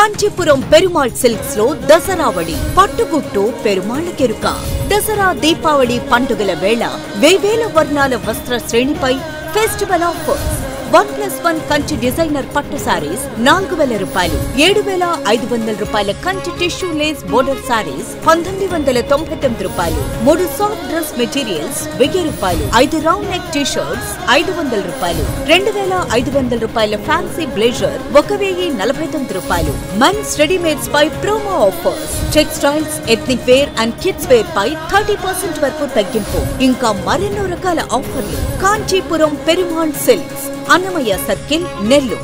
Kanchipuram Perumal silks లో దసరావళి పట్టుగుట్టు పెరుమాళ్ కెరుక దసరా దీపావళి పండుగల వేళ వేవేల వర్ణాల వస్త్ర శ్రేణిపై festival offers one plus one Kanchi designer పట్టు సారీస్ నాలుగు వేల రూపాయలు ఏడు వేల ఐదు వందల రూపాయల Kanchi tissue lace border saris పంతొమ్మిది వందల తొంభై తొమ్మిది రూపాయలు మూడు సాఫ్ట్ డ్రెస్ మెటీరియల్స్ వెయ్యి రూపాయలు ఐదు రౌండ్ నెక్ టీ షర్ట్స్ ఐదు వందల రూపాయలు రెండు వేల ఐదు వందల రూపాయల ఫ్యాన్సీ బ్లేజర్ ఒక వెయ్యి నలభై తొమ్మిది రూపాయలు మెన్స్ రెడీమేడ్స్ పై promo offers textiles ethnic wear and kids wear పై థర్టీ పర్సెంట్ వరకు తగ్గింపు ఇంకా మరెన్నో రకాల ఆఫర్లు కాంచీపురం పెరుమాళ్ సిల్క్స్ అన్నమయ్య సర్కిల్ నెల్లూరు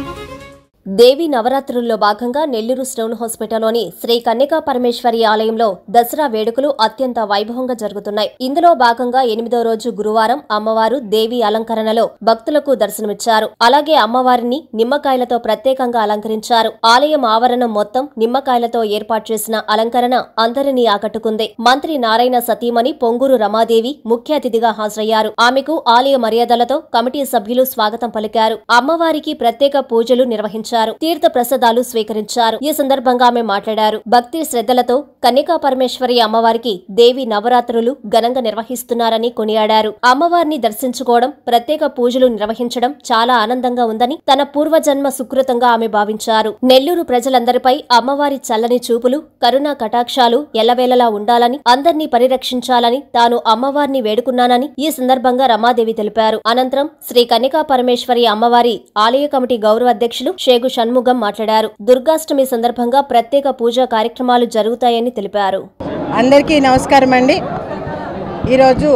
దేవి నవరాత్రుల్లో భాగంగా నెల్లూరు స్టోన్ హాస్పిటల్లోని శ్రీ కన్యకా పరమేశ్వరి ఆలయంలో దసరా వేడుకలు అత్యంత వైభవంగా జరుగుతున్నాయి ఇందులో భాగంగా ఎనిమిదో రోజు గురువారం అమ్మవారు దేవి అలంకరణలో భక్తులకు దర్శనమిచ్చారు అలాగే అమ్మవారిని నిమ్మకాయలతో ప్రత్యేకంగా అలంకరించారు ఆలయం ఆవరణం మొత్తం నిమ్మకాయలతో ఏర్పాటు చేసిన అలంకరణ అందరినీ ఆకట్టుకుంది మంత్రి నారాయణ సతీమణి పొంగూరు రమాదేవి ముఖ్య అతిథిగా హాజరయ్యారు ఆమెకు ఆలయ మర్యాదలతో కమిటీ సభ్యులు స్వాగతం పలికారు అమ్మవారికి ప్రత్యేక పూజలు నిర్వహించారు తీర్థ ప్రసాదాలు స్వీకరించారు ఈ సందర్భంగా ఆమె మాట్లాడారు భక్తి శ్రద్ధలతో కన్యకా పరమేశ్వరి అమ్మవారికి దేవి నవరాత్రులు ఘనంగా నిర్వహిస్తున్నారని కొనియాడారు అమ్మవారిని దర్శించుకోవడం ప్రత్యేక పూజలు నిర్వహించడం చాలా ఆనందంగా ఉందని తన పూర్వజన్మ సుకృతంగా ఆమె భావించారు నెల్లూరు ప్రజలందరిపై అమ్మవారి చల్లని చూపులు కరుణా కటాక్షాలు ఎల్లవేళలా ఉండాలని అందర్నీ పరిరక్షించాలని తాను అమ్మవారిని వేడుకున్నానని ఈ సందర్భంగా రమాదేవి తెలిపారు అనంతరం శ్రీ కన్యకా పరమేశ్వరి అమ్మవారి ఆలయ కమిటీ గౌరవ అధ్యక్షులు షేగు షణ్ముగం మాట్లాడారు దుర్గాష్టమి సందర్భంగా ప్రత్యేక పూజా కార్యక్రమాలు జరుగుతాయని తెలిపారు అందరికీ నమస్కారం అండి ఈరోజు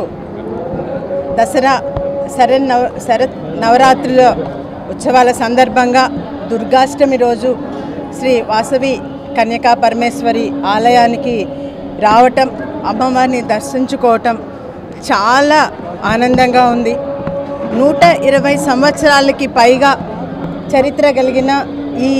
దసరా శరణ్ నవ శరత్ నవరాత్రుల ఉత్సవాల సందర్భంగా దుర్గాష్టమి రోజు శ్రీ వాసవి కన్యకా పరమేశ్వరి ఆలయానికి రావటం అమ్మవారిని దర్శించుకోవటం చాలా ఆనందంగా ఉంది నూట ఇరవై సంవత్సరాలకి పైగా చరిత్ర కలిగిన ఈ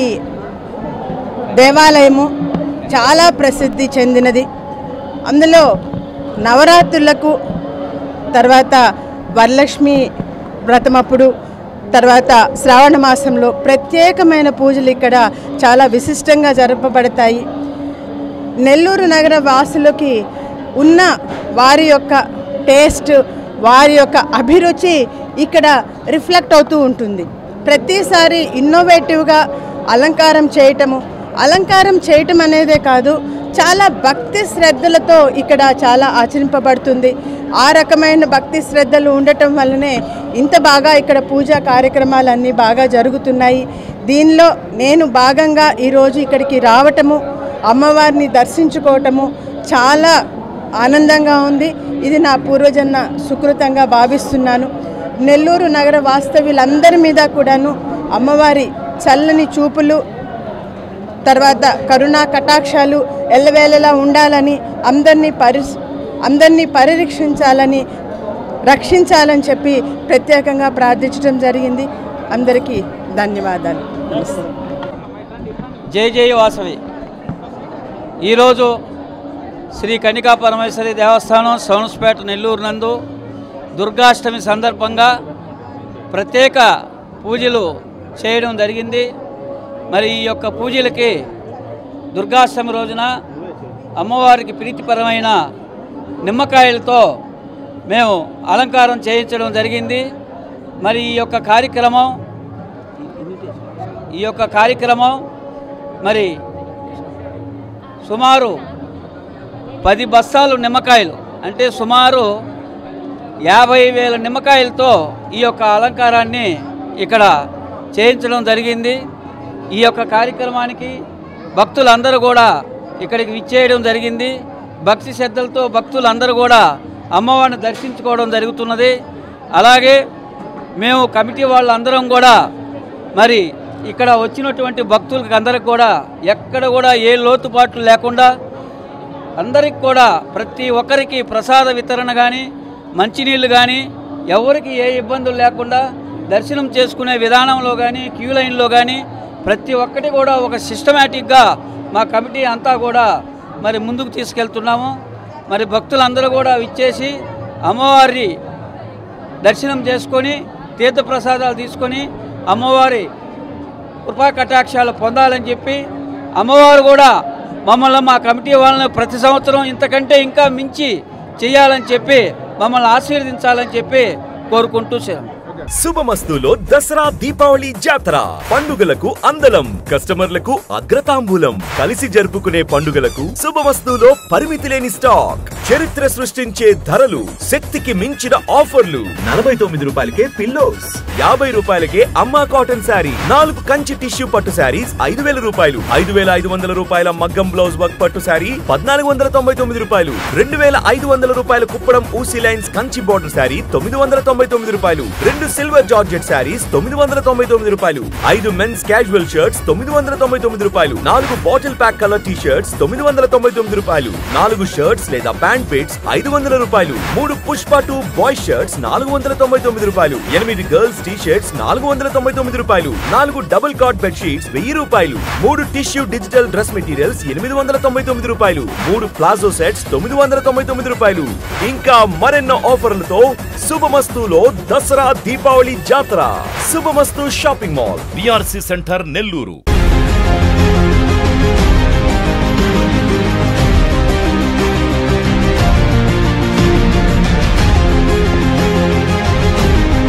దేవాలయము చాలా ప్రసిద్ధి చెందినది అందులో నవరాత్రులకు తర్వాత వరలక్ష్మి వ్రతమప్పుడు తర్వాత శ్రావణ మాసంలో ప్రత్యేకమైన పూజలు ఇక్కడ చాలా విశిష్టంగా జరపబడతాయి నెల్లూరు నగర వాసులకి ఉన్న వారి యొక్క టేస్ట్ వారి యొక్క అభిరుచి ఇక్కడ రిఫ్లెక్ట్ అవుతూ ఉంటుంది ప్రతిసారి ఇన్నోవేటివ్గా అలంకారం చేయటము అలంకారం చేయటం అనేదే కాదు చాలా భక్తి శ్రద్ధలతో ఇక్కడ చాలా ఆచరింపబడుతుంది ఆ రకమైన భక్తి శ్రద్ధలు ఉండటం వల్లనే ఇంత బాగా ఇక్కడ పూజా కార్యక్రమాలన్నీ బాగా జరుగుతున్నాయి దీనిలో నేను భాగంగా ఈరోజు ఇక్కడికి రావటము అమ్మవారిని దర్శించుకోవటము చాలా ఆనందంగా ఉంది ఇది నా పూర్వజన్మ సుకృతంగా భావిస్తున్నాను నెల్లూరు నగర వాస్తవ్యులందరి మీద కూడాను అమ్మవారి చల్లని చూపులు తర్వాత కరుణా కటాక్షాలు ఎల్లవేళలా ఉండాలని అందరినీ పరి అందరినీ పరిరక్షించాలని రక్షించాలని చెప్పి ప్రత్యేకంగా ప్రార్థించడం జరిగింది అందరికీ ధన్యవాదాలు నమస్తే జై జై వాసవి ఈరోజు శ్రీ కనికా పరమేశ్వరి దేవస్థానం సౌన్స్పేట నెల్లూరు నందు దుర్గాష్టమి సందర్భంగా ప్రత్యేక పూజలు చేయడం జరిగింది మరి ఈ యొక్క పూజలకి దుర్గాష్టమి రోజున అమ్మవారికి ప్రీతిపరమైన నిమ్మకాయలతో మేము అలంకారం చేయించడం జరిగింది మరి ఈ యొక్క కార్యక్రమం ఈ యొక్క కార్యక్రమం మరి సుమారు పది బస్తాలు నిమ్మకాయలు అంటే సుమారు యాభై వేల నిమ్మకాయలతో ఈ యొక్క అలంకారాన్ని ఇక్కడ చేయించడం జరిగింది ఈ యొక్క కార్యక్రమానికి భక్తులందరూ కూడా ఇక్కడికి విచ్చేయడం జరిగింది భక్తి శ్రద్ధలతో భక్తులందరూ కూడా అమ్మవారిని దర్శించుకోవడం జరుగుతున్నది అలాగే మేము కమిటీ వాళ్ళందరం కూడా మరి ఇక్కడ వచ్చినటువంటి భక్తులకి అందరికి కూడా ఎక్కడ కూడా ఏ లోతుపాట్లు లేకుండా అందరికి కూడా ప్రతి ఒక్కరికి ప్రసాద వితరణ కానీ మంచినీళ్ళు కానీ ఎవరికి ఏ ఇబ్బందులు లేకుండా దర్శనం చేసుకునే విధానంలో కానీ క్యూ లైన్లో కానీ ప్రతి ఒక్కటి కూడా ఒక సిస్టమేటిక్గా మా కమిటీ అంతా కూడా మరి ముందుకు తీసుకెళ్తున్నాము మరి భక్తులందరూ కూడా విచ్చేసి అమ్మవారి దర్శనం చేసుకొని తీర్థప్రసాదాలు తీసుకొని అమ్మవారి కృపా కటాక్షాలు పొందాలని చెప్పి అమ్మవారు కూడా మమ్మల్ని మా కమిటీ వాళ్ళని ప్రతి సంవత్సరం ఇంతకంటే ఇంకా మించి చేయాలని చెప్పి మమ్మల్ని ఆశీర్వదించాలని చెప్పి కోరుకుంటూ సెలవు శుభమస్తులో దసరా దీపావళి జాతర పండుగలకు అందలం కస్టమర్లకు అగ్రతాంబూలం కలిసి జరుపుకునే పండుగలకు శుభమస్తులో పరిమితి లేని స్టాక్ చరిత్ర సృష్టించే ధరలు శక్తికి మించిన ఆఫర్లు నలభై తొమ్మిది రూపాయలకే పిల్లోస్ యాభై రూపాయలకే అమ్మా కాటన్ శారీ నాలుగు కంచి టిష్యూ పట్టు శారీస్ ఐదు వేల రూపాయలు ఐదు వేల ఐదు వందల రూపాయల మగ్గం బ్లౌజ్ వర్క్ పట్టు శారీ పద్నాలుగు వందల తొంభై తొమ్మిది రూపాయలు రెండు వేల ఐదు వందల రూపాయల కుప్పడం ఊసీ లైన్స్ కంచి బోర్డర్ శారీ తొమ్మిది వందల తొంభై తొమ్మిది రూపాయలు రెండు సిల్వర్ జార్జెట్ శారీస్ తొమ్మిది వందల తొంభై తొమ్మిది రూపాయలు ఐదు మెన్స్ క్యాజువల్ షర్ట్స్ తొమ్మిది వందల తొంభై తొమ్మిది రూపాయలు నాలుగు bottle pack colour T shirts తొమ్మిది వందల తొంభై తొమ్మిది రూపాయలు నాలుగు షర్ట్స్ లేదా ప్యాంట్ పిట్స్ ఐదు వందల రూపాయలు మూడు పుష్ప టూ బాయ్ షర్ట్స్ నాలుగు వందల తొంభై తొమ్మిది రూపాయలు ఎనిమిది గర్ల్స్ టీ షర్ట్స్ నాలుగు వందల తొంభై తొమ్మిది రూపాయలు నాలుగు డబుల్ కాట్ బెడ్ షీట్స్ వెయ్యి రూపాయలు మూడు టిష్యూ డిజిటల్ డ్రెస్ మెటీరియల్స్ ఎనిమిది వందల తొంభై తొమ్మిది రూపాయలు మూడు ప్లాజో సెట్స్ తొమ్మిది వందల తొంభై తొమ్మిది రూపాయలు ఇంకా మరెన్నో ఆఫర్లతో శుభమస్తులో దసరా దీపావళి జాతర Shubhamastu shopping mall BRC centre Nellore